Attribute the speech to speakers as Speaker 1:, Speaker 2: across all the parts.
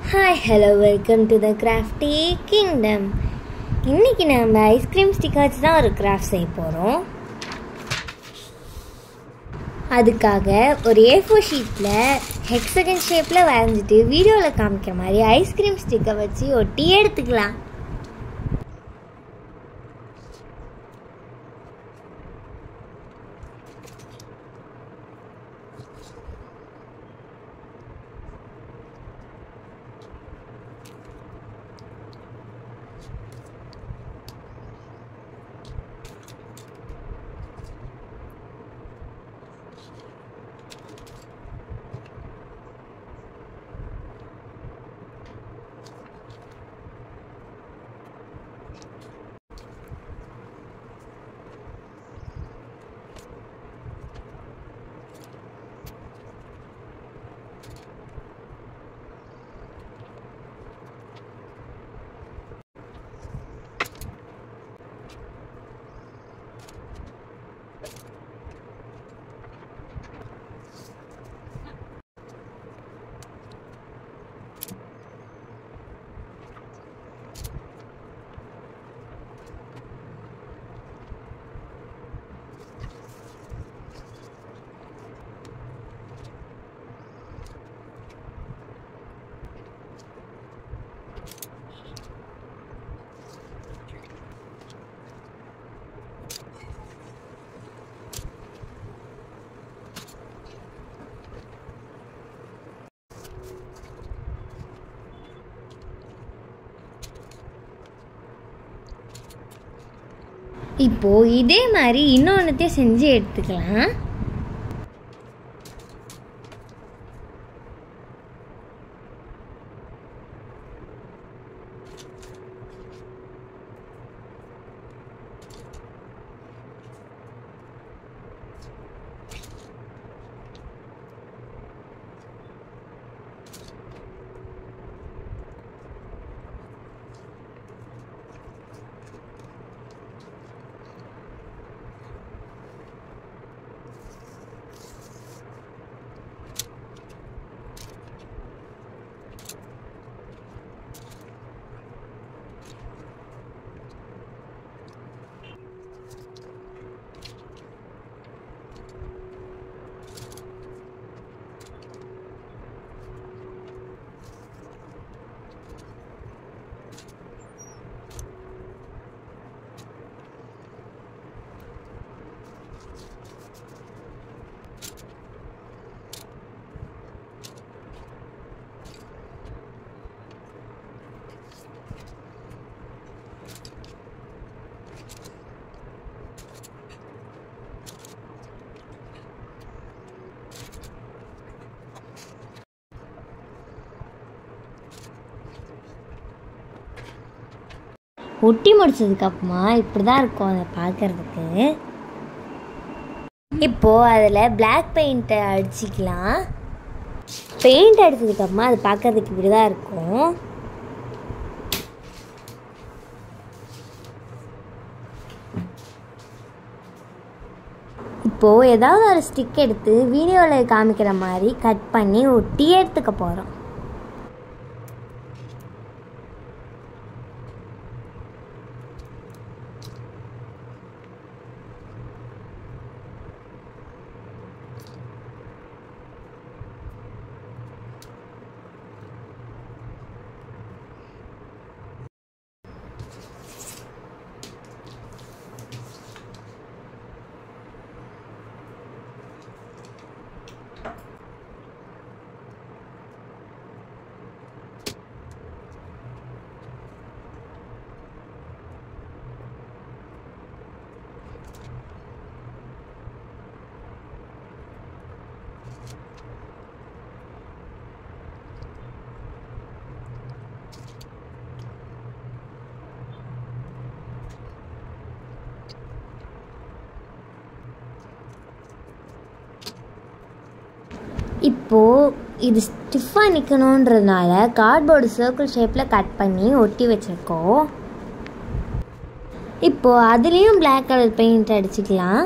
Speaker 1: hi hello welcome to the crafty kingdom இன்னைக்கு நம்ம ice cream sticker வச்சு தான் ஒரு கிராஃப்ட் செய்ய போகிறோம் அதுக்காக ஒரு ஏ ஃபோர் ஷீட்டில் ஹெக்ஸகன் ஷேப்பில் வரைஞ்சிட்டு வீடியோவில் காமிக்கிற மாதிரி ஐஸ்கிரீம் ஸ்டிக்கர் வச்சு ஒட்டி எடுத்துக்கலாம் இப்போது இதே மாதிரி இன்னொன்றுத்தையும் செஞ்சு எடுத்துக்கலாம் ஒட்டி முடிச்சதுக்கப்புறமா இப்படி தான் இருக்கும் அதை பார்க்கறதுக்கு இப்போது அதில் பிளாக் பெயிண்ட்டை அடிச்சிக்கலாம் பெயிண்ட் அடிச்சதுக்கப்புறமா அது பார்க்கறதுக்கு இப்படி தான் இருக்கும் இப்போது ஏதாவது ஒரு ஸ்டிக் எடுத்து வீடியோவில் காமிக்கிற மாதிரி கட் பண்ணி ஒட்டி எடுத்துக்க போகிறோம் இப்போது இது ஸ்டிஃபாக நிற்கணுன்றதுனால கார்ட்போர்டு சர்க்கிள் ஷேப்பில் கட் பண்ணி ஒட்டி வச்சுருக்கோம் இப்போது அதுலேயும் பிளாக் கலர் பெயிண்ட் அடிச்சுக்கலாம்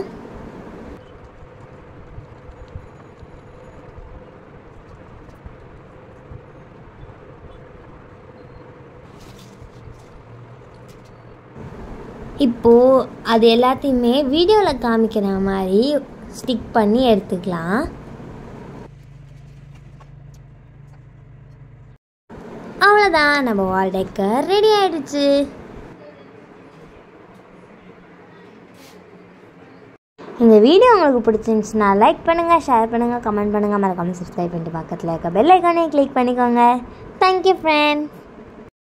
Speaker 1: இப்போது அது எல்லாத்தையுமே வீடியோவில் காமிக்கிற மாதிரி ஸ்டிக் பண்ணி எடுத்துக்கலாம் அவ்வளோதான் நம்ம வால் டெக்கர் ரெடி ஆயிடுச்சு இந்த வீடியோ உங்களுக்கு பிடிச்சிருந்துச்சுன்னா லைக் பண்ணுங்கள் ஷேர் பண்ணுங்கள் கமெண்ட் பண்ணுங்கள் மறக்காமல் சப்ஸ்கிரைப் பண்ணிட்டு பக்கத்தில் இருக்க பெல் ஐக்கானே கிளிக் பண்ணிக்கோங்க தேங்க்யூ ஃப்ரெண்ட்